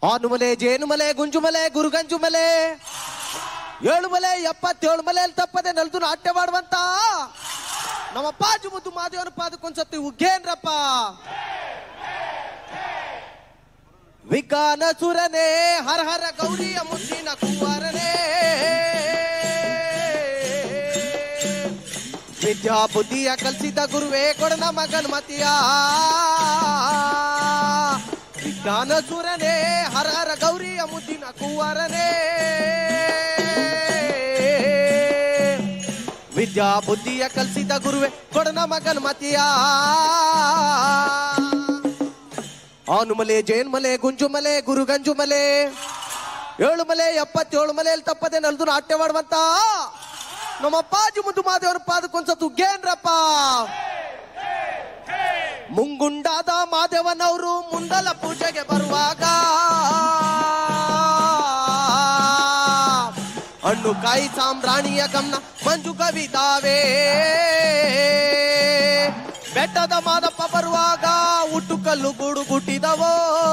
ಆನುಮಲೆ ಜೇನುಮಲೆ ಗುಂಜುಮಲೆ ಗುರುಗಂಜುಮಲೆ ಏಳುಮಲೆ ಎಪ್ಪತ್ತೇಳು ಮಲೆಯಲ್ಲಿ ತಪ್ಪದೆ ನಲ್ದು ನಾಟ್ಯ ಮಾಡುವಂತ ನಮ್ಮ ಪಾಜು ಮುದ್ದು ಮಾದೇವನ ಪಾದಕ್ಕೊಂದ್ಸತಿ ಉಗ್ಗೇನ್ರಪ್ಪ ವಿಕಾನ ಸುರನೇ ಹರ ಹರ ಗೌರಿಯ ಮುದ್ದಿನ ಕುವರನೇ ವಿದ್ಯಾ ಬುದ್ಧಿಯ ಕಲಿಸಿದ ಗುರುವೇ ಕೊಡ ನಮ್ಮ ಗಣಮತಿಯ ವಿಜ್ಞಾನ ಸುರನೇ ಹರ ಹರ ಗೌರಿಯ ಮುದ್ದಿನ ಕುವರನೇ ವಿದ್ಯಾ ಬುದ್ಧಿಯ ಕಲಿಸಿದ ಗುರುವೇ ಕೊಡ ನಮ್ಮ ಗಣಮತಿಯ ಆನುಮಲೆ ಜೇನ್ಮಲೆ ಗುಂಜುಮಲೆ ಗುರುಗಂಜುಮಲೆ ಏಳು ಮಲೆ ಎಪ್ಪತ್ತೇಳು ಮಲೆಯಲ್ಲಿ ತಪ್ಪದೆ ನಲ್ದು ನಾಟ್ಯ ಮಾಡುವಂತ ನಮ್ಮ ಪಾಜು ಮುದ್ದು ಮಾದೇವರ ಪಾದಕ್ಕೊಂದ್ಸತ್ತು ಗೇನ್ರಪ್ಪ ಮುಂಗುಂಡಾದ ಮಾದೇವನವರು ಮುಂದಲ ಪೂಜೆಗೆ ಬರುವಾಗ ಹಣ್ಣು ಕಾಯಿ ಸಾಂಬ್ರಾಣಿಯ ಗಮನ ಮಂಜು ಕವಿತಾವೇ ಬೆಟ್ಟದ ಮಾದಪ್ಪ ಬರುವಾಗ ಹುಟ್ಟು ಕಲ್ಲು ಗೂಡು ಗುಟ್ಟಿದವೋ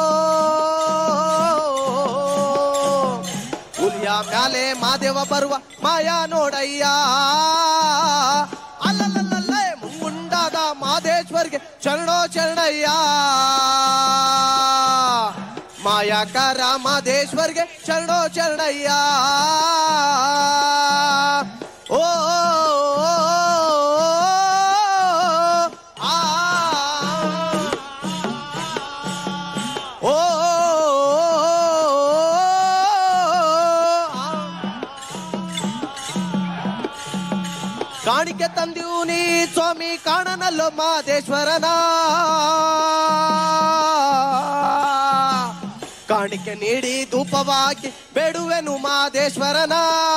ಹುಲಿಯ ಮ್ಯಾಲೆ ಮಾದೇವ ಬರುವ ಮಾಯಾ ನೋಡಯ್ಯ ಅಲ್ಲಲ್ಲಲ್ಲೇ ಮುಂಗುಂಡಾದ ಮಾದೇಶ್ವರ್ಗೆ ಚರಣೋ ಚರಣಯ್ಯ ಮಾಯಾಕಾರ ಮಾದೇಶ್ವರ್ಗೆ ಚರಣೋ ಚರಣಯ್ಯ ಓ ಆ ಓ ಕಾಣಿಕೆ ತಂದೀವು ನೀ ಸ್ವಾಮಿ ಕಾಣನಲ್ಲೋ ಮಾದೇಶ್ವರನ ಕಾಣಿಕೆ ನೀಡಿ ಧೂಪವಾಗಿ ಬೇಡುವೆನು ಮಾದೇಶ್ವರನ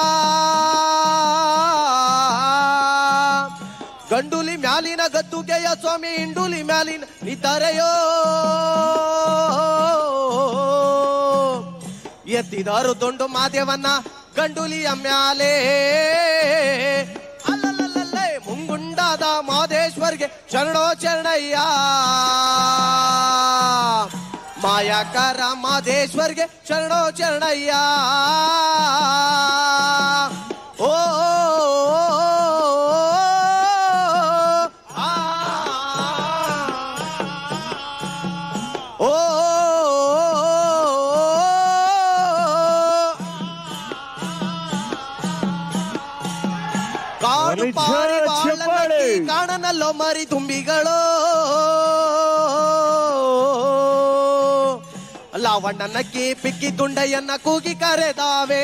ಗಂಡುಲಿ ಮ್ಯಾಲಿನ ಗದ್ದುಗೆಯ ಸ್ವಾಮಿ ಇಂಡುಲಿ ಮ್ಯಾಲಿನ ನಿದ್ದರೆಯೋ ಎತ್ತಿದರು ದೊಂಡು ಮಾದೇವನ್ನ ಗಂಡುಲಿಯ ಮ್ಯಾಲೆ ಅಲ್ಲಲ್ಲಲ್ಲೇ ಮುಂಗುಂಡಾದ ಮಾದೇಶ್ವರ್ಗೆ ಚರಣೋ ಚರಣಯ್ಯ ಮಾಯಾಕಾರ ಮಾದೇಶ್ವರ್ಗೆ ಚರಣೋ ಚರಣಯ್ಯ ಓ ಆ ಓ ಕಾಡು ಗಣೇಶ ಪಾರಿ ಬಾಳನಕ್ಕಿ ಚಪ್ಪಾಳೆ. ಕಾಣನಲ್ಲೋ ಮರಿ ತುಂಬಿಗಳು ಲಾವಣ್ಣನಕ್ಕಿ ಪಿಕ್ಕಿ ತುಂಡಯ್ಯನ್ನ ಕೂಗಿ ಕರೆದಾವೆ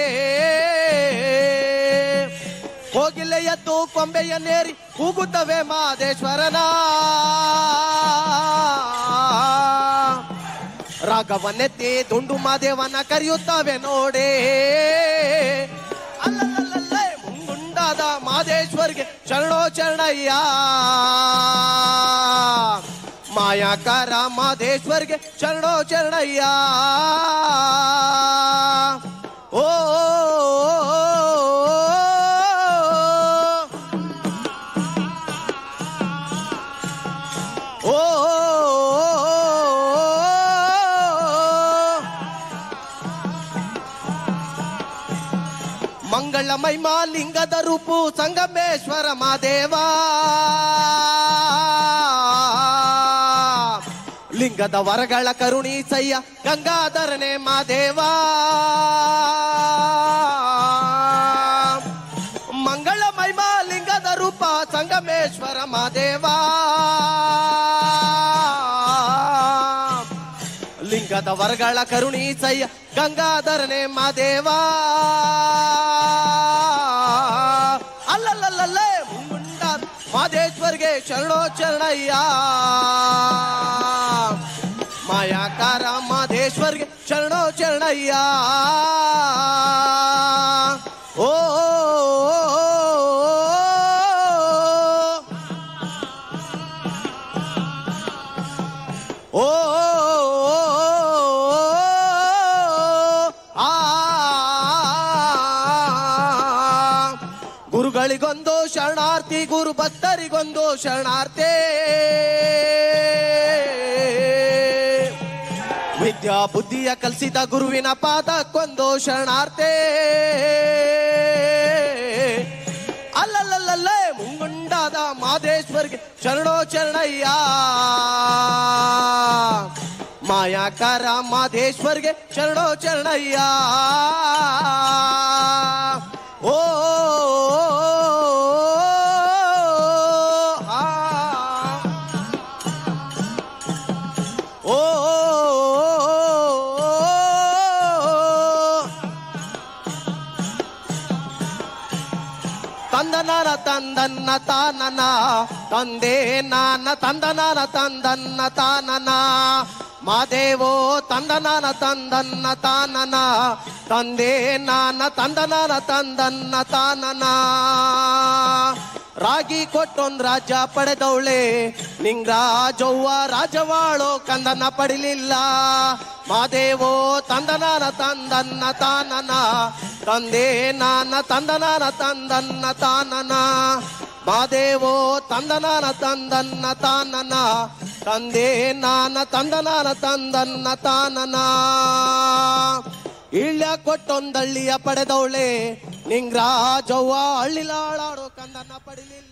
ಹೋಗಿಲ್ಲ ಎದ್ದು ಕೊಂಬೆಯನ್ನೇರಿ ಕೂಗುತ್ತವೆ ಮಾದೇಶ್ವರನ ರಾಗವನ್ನೆತ್ತಿ ದುಂಡು ಮಾದೇವನ ಕರೆಯುತ್ತವೆ ನೋಡೇ ಅಲ್ಲಲ್ಲಲ್ಲೇ ಮುಂಗುಂಡಾದ ಮಾದೇಶ್ವರ್ಗೆ ಚರಣೋ ಚರಣಯ್ಯ ಮಾಯಾಕಾರ ಮಾದೇಶ್ವರ್ಗೆ ಚರಣೋ ಚರಣಯ್ಯ ಓ ಓ ಮಂಗಳ ಮಹಿಮಾ ಲಿಂಗದ ರೂಪು ಸಂಗಮೇಶ್ವರ ಮಾದೇವ ಲಿಂಗದ ವರಗಳ ಕರುಣಿ ಸಯ್ಯ ಗಂಗಾಧರನೆ ಮಾದೇವ ಮಂಗಳ ಮಹಿಮಾ ಲಿಂಗದ ರೂಪ ಸಂಗಮೇಶ್ವರ ಮಾದೇವ ಲಿಂಗದ ವರಗಳ ಕರುಣಿ ಸಯ್ಯ ಗಂಗಾಧರನೆ ಮಾದೇವ ಅಲ್ಲಲ್ಲಲ್ಲೇ ಮುಂಗುಂಡ ಮಾದೇಶ್ವರ್ಗೆ ಶರಣೋ ಚರಣಯ್ಯ ಮಾಯಾಕಾರ ಮಾದೇಶ್ವರ್ಗೆ ಶರಣೋ ಚರಣಯ್ಯ ಓ ಓ ಆ ಗುರುಗಳಿಗೊಂದು ಶರಣಾರ್ಥಿ ಗುರು ಭಕ್ತರಿಗೊಂದು ಶರಣಾರ್ಥಿ ವಿದ್ಯಾ ಬುದ್ಧಿಯ ಕಲಿಸಿದ ಗುರುವಿನ ಪಾದಕ್ಕೊಂದು ಶರಣಾರ್ಥೆ ಅಲ್ಲಲ್ಲಲ್ಲೇ ಮುಂಗುಂಡಾದ ಮಾದೇಶ್ವರ್ಗೆ ಶರಣೋ ಶರಣಯ್ಯ ಮಾಯಾಕಾರ ಮಾದೇಶ್ವರ್ಗೆ ಶರಣೋ ಶರಣಯ್ಯ ಓ ಆ. ಓ ತಂದನಾನ ತಂದನ್ನ ತಾನನ ತಂದೆ ನಾನ ತಂದನಾನ ತಂದನ್ನ ತಾನನ ಮಾದೇವೋ ತಂದನಾನ ತಂದನ್ನ ತಾನನ ತಂದೆ ನಾನ ತಂದನಾನ ತಂದನ್ನ ತಾನನ ರಾಗಿ ಕೊಟ್ಟೊಂದ್ ರಾಜ ಪಡೆದವಳೆ ನಿಂಗ್ ರಾಜವ್ವ ರಾಜವಾಳೋ ಕಂದನ ಪಡಿಲಿಲ್ಲ ಮಾದೇವೋ ತಂದನಾನ ತಂದನ್ನ ತಾನನ ತಂದೆ ನಾನ ತಂದನಾನ ತಂದನ್ನ ತಾನನ ಮಾದೇವೋ ತಂದನಾನ ತಂದನ್ನ ತಾನನ ತಂದೆ ನಾನ ತಂದನಾನ ತಂದನ್ನ ತಾನನ ಇಳ್ಯ ಕೊಟ್ಟೊಂದಳ್ಳಿಯ ಪಡೆದವಳೆ ನಿಂಗ್ ರಾಜವ್ವ ಹಳ್ಳಿಲಾಳಾಡೋ ಕಂದನ ಪಡಿಲಿಲ್ಲ